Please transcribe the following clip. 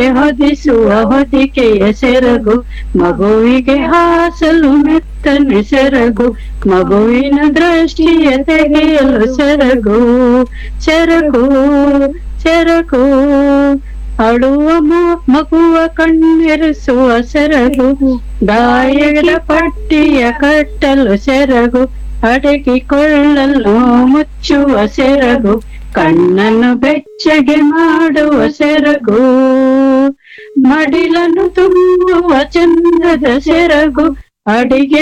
ಹೊದಿಸುವ ಹೊದಿಕೆಯ ಸೆರಗು ಮಗುವಿಗೆ ಹಾಸಲು ಮೆತ್ತನೆ ಸೆರಗು ಮಗುವಿನ ದೃಷ್ಟಿಯ ತೆಗೆಯಲು ಸೆರಗು ಸೆರಗು ಸೆರಗು ಅಳುವ ಮು- ಮಗುವ ಕಣ್ಣೆರೆಸುವ ಸೆರಗು ಗಾಯದ ಪಟ್ಟಿಯ ಕಟ್ಟಲು ಸೆರಗು ಅಡಗಿಕೊಳ್ಳಲು ಮುಚ್ಚುವ ಸೆರಗು ಕಣ್ಣನ್ನು ಬೆಚ್ಚಗೆ ಮಾಡುವ ಸೆರಗು ಮಡಿಲನ್ನು ತುಂಬುವ ಚಂದದ ಸೆರಗು ಅಡಿಗೆ